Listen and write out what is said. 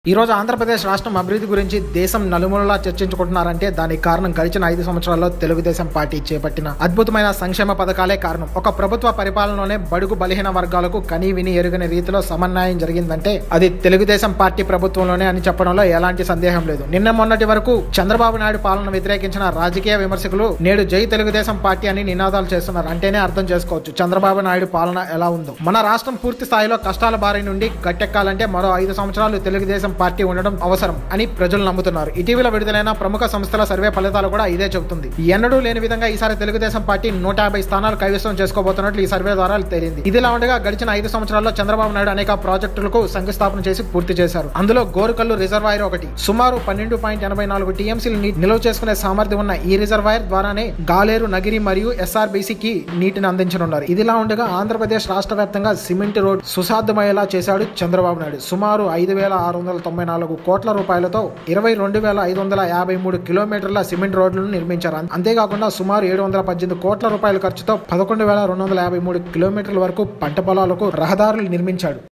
ఈ రోజు ఆంధ్రప్రదేశ్ రాష్ట్రం అభివృద్ధి గురించి దేశం నలుమూలలా చర్చించుకుంటున్నారంటే దానికి కారణం గడిచిన ఐదు సంవత్సరాల్లో తెలుగుదేశం పార్టీ చేపట్టిన అద్భుతమైన సంక్షేమ పథకాలే కారణం ఒక ప్రభుత్వ పరిపాలనలోనే బడుగు బలహీన వర్గాలకు కనీ విని ఎరుగని రీతిలో సమన్వయం జరిగిందంటే అది తెలుగుదేశం పార్టీ ప్రభుత్వంలోనే అని చెప్పడంలో ఎలాంటి సందేహం లేదు నిన్న మొన్నటి వరకు చంద్రబాబు నాయుడు పాలన వ్యతిరేకించిన రాజకీయ విమర్శకులు నేడు జై తెలుగుదేశం పార్టీ అని నినాదాలు చేస్తున్నారు అంటేనే అర్థం చేసుకోవచ్చు చంద్రబాబు నాయుడు పాలన ఎలా ఉందో మన రాష్ట్రం పూర్తి స్థాయిలో కష్టాల బారి నుండి గట్టెక్కాలంటే మరో ఐదు సంవత్సరాలు తెలుగుదేశం పార్టీ ఉండడం అవసరం అని ప్రజలు నమ్ముతున్నారు ఇటీవల విడుదలైన ప్రముఖ సంస్థల సర్వే ఫలితాలు కూడా ఇదే చెబుతుంది ఎన్నడూ లేని విధంగా ఈసారి తెలుగుదేశం పార్టీ నూట యాభై స్థానాలు కైవసం చేసుకోబోతున్నట్లు ఈ సర్వే ద్వారా తేలింది ఇదిలా ఉండగా గడిచిన ఐదు సంవత్సరాల్లో చంద్రబాబు నాయుడు అనేక ప్రాజెక్టులకు శంకుస్థాపన చేసి పూర్తి చేశారు అందులో గోరుకల్లు రిజర్వాయర్ ఒకటి సుమారు పన్నెండు పాయింట్ ఎనభై నాలుగు టీఎంసీలు నిల్వ చేసుకునే సామర్థ్యం ఉన్న ఈ రిజర్వాయర్ ద్వారానే గాలేరు నగిరి మరియు ఎస్ఆర్బీసీకి నీటిని అందించనున్నారు ఇదిలా ఉండగా ఆంధ్రప్రదేశ్ రాష్ట్ర వ్యాప్తంగా సిమెంట్ రోడ్ సుసాధ్యమయ్యేలా చేశాడు చంద్రబాబు నాయుడు సుమారు ఐదు వేల ఆరు వందల తొంభై నాలుగు కోట్ల రూపాయలతో ఇరవై రెండు వేల ఐదు వందల యాభై మూడు కిలోమీటర్ల సిమెంట్ రోడ్లను నిర్మించారు అంతేకాకుండా సుమారు ఏడు వందల పద్దెనిమిది కోట్ల రూపాయల ఖర్చుతో పదకొండు వేల రెండు వందల యాభై మూడు కిలోమీటర్ల వరకు పంట పొలాలకు రహదారులు నిర్మించాడు